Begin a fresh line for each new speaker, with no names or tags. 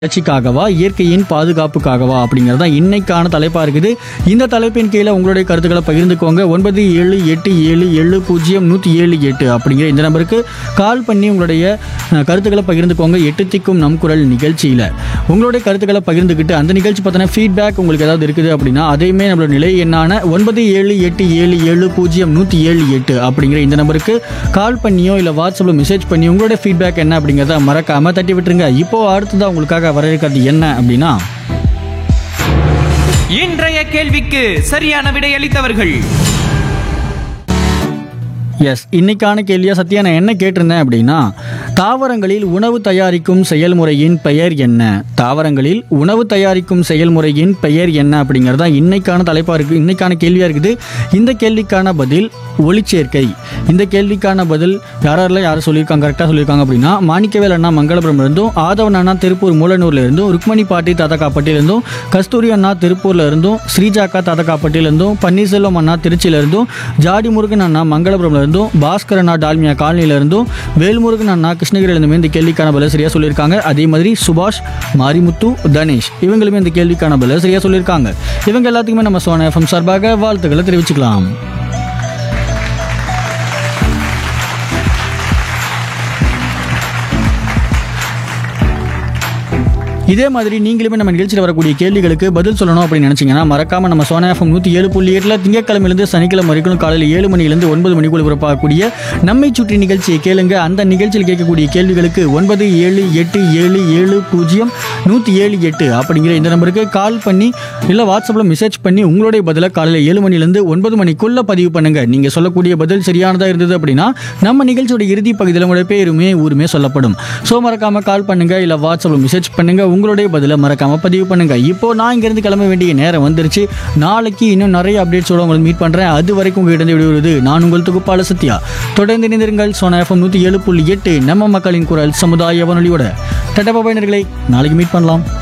வளர்ச்சிக்காகவா இயற்கையின் பாதுகாப்புக்காகவா அப்படிங்கிறது தான் இன்னைக்கான தலைப்பாக இருக்குது இந்த தலைப்பின் கீழே உங்களுடைய கருத்துக்களை பகிர்ந்துக்கோங்க ஒன்பது ஏழு எட்டு ஏழு ஏழு பூஜ்ஜியம் நூற்றி ஏழு எட்டு அப்படிங்கிற இந்த நம்பருக்கு கால் பண்ணி உங்களுடைய அஹ், கருத்துக்களை பகிர்ந்துக்கோங்க எட்டு திக்கும் நம் குரல் நிகழ்ச்சியில் உங்களுடைய கருத்துக்களை பகிர்ந்துக்கிட்டு அந்த நிகழ்ச்சி பார்த்தோன்னா ஃபீட்பேக் உங்களுக்கு ஏதாவது இருக்குது அப்படின்னா அதையுமே நம்மளோட நிலை எண்ணான ஒன்பது ஏழு எட்டு ஏழு ஏழு பூஜ்ஜியம் நூற்றி ஏழு எட்டு அப்படிங்கிற இந்த நம்பருக்கு கால் பண்ணியோ இல்லை வாட்ஸ்அப்பில் மெசேஜ் பண்ணி உங்களோட ஃபீட்பேக் என்ன அப்படிங்கிறத மறக்காமல் தட்டி விட்டுருங்க இப்போ அடுத்ததாக உங்களுக்காக வர இருக்கிறது என்ன அப்படின்னா
இன்றைய கேள்விக்கு சரியான விடையளித்தவர்கள்
எஸ் இன்னைக்கான கேள்வியா சத்யா நான் என்ன கேட்டிருந்தேன் அப்படின்னா தாவரங்களில் உணவு தயாரிக்கும் செயல்முறையின் பெயர் என்ன தாவரங்களில் உணவு தயாரிக்கும் செயல்முறையின் பெயர் என்ன அப்படிங்கிறது தான் இன்னைக்கான தலைப்பாக இருக்குது இன்னைக்கான கேள்வியாக இருக்குது இந்த கேள்விக்கான பதில் ஒளிச்சேர்க்கை இந்த கேள்விக்கான பதில் யாரெல்லாம் யாரும் சொல்லியிருக்காங்க கரெக்டாக சொல்லியிருக்காங்க அப்படின்னா மாணிக்கவேல் அண்ணா மங்களபுரம் இருந்தும் ஆதவன் அண்ணா திருப்பூர் மூலனூர்ல இருந்தும் ருக்மணி பாட்டி தாத்தகாப்பட்டியில இருந்தும் கஸ்தூரி அண்ணா திருப்பூர்ல இருந்தும் ஸ்ரீஜாக்கா தாத்தகாப்பட்டியில இருந்தும் பன்னீர்செல்வம் அண்ணா திருச்சியில இருந்தும் ஜாடி முருகன் அண்ணா மங்களபுரம்ல இருந்தும் பாஸ்கர் அண்ணா டால்மியா காலனியில இருந்தும் வேல்முருகன் அண்ணா கிருஷ்ணகிரியில இருந்துமே இந்த கேள்விக்கான பதில் சரியா சொல்லியிருக்காங்க அதே மாதிரி சுபாஷ் மாரிமுத்து தனேஷ் இவங்களுமே இந்த கேள்விக்கான பதில் சரியா சொல்லியிருக்காங்க இவங்க எல்லாத்துக்குமே நம்ம சோனா எஃப்எம் சார்பாக வாழ்த்துக்களை தெரிவிச்சுக்கலாம் இதே மாதிரி நீங்களுமே நம்ம நிகழ்ச்சியில் வரக்கூடிய கேள்விகளுக்கு பதில் சொல்லணும் அப்படின்னு நினைச்சீங்கன்னா மறக்காம நம்ம சோனா எஃப்எம் நூற்றி ஏழு புள்ளி எட்டில் திங்கக்கிழமையிலிருந்து சனிக்கிழமை வரைக்கும் காலையில் ஏழு மணிலேருந்து ஒன்பது மணிக்குள்ள பிறப்பாகக்கூடிய நம்மை சுற்றி நிகழ்ச்சியை கேளுங்க அந்த நிகழ்ச்சியில் கேட்கக்கூடிய கேள்விகளுக்கு ஒன்பது ஏழு எட்டு ஏழு ஏழு பூஜ்ஜியம் நூற்றி ஏழு எட்டு அப்படிங்கிற இந்த நம்பருக்கு கால் பண்ணி இல்லை வாட்ஸ்அப்பில் மெசேஜ் பண்ணி உங்களுடைய பதிலை காலையில் ஏழு மணிலேருந்து ஒன்பது மணிக்குள்ள பதிவு பண்ணுங்க நீங்கள் சொல்லக்கூடிய பதில் சரியானதாக இருந்தது அப்படின்னா நம்ம நிகழ்ச்சியோட இறுதி பகுதியில் உங்களுடைய பேருமே ஊருமே சொல்லப்படும் ஸோ மறக்காம கால் பண்ணுங்க இல்லை வாட்ஸ்அப்பில் மெசேஜ் பண்ணுங்க உங்களுடைய பதிலை மறக்காம பதிவு பண்ணுங்க இப்போ நான் இங்கிருந்து கிளம்ப வேண்டிய நேரம் வந்துருச்சு நாளைக்கு இன்னும் நிறைய அப்டேட்ஸோட உங்களை மீட் பண்றேன் அது வரைக்கும் உங்ககிட்ட விடுவது நான் உங்கள் தொகுப்பாளர் சத்யா தொடர்ந்து இணைந்திருங்கள் சோனா எஃப்எம் நூற்றி ஏழு புள்ளி எட்டு நம்ம மக்களின் குரல் சமுதாய வானொலியோட டட்டா பாபா நேயர்களே, நாளைக்கு மீட் பண்ணலாம்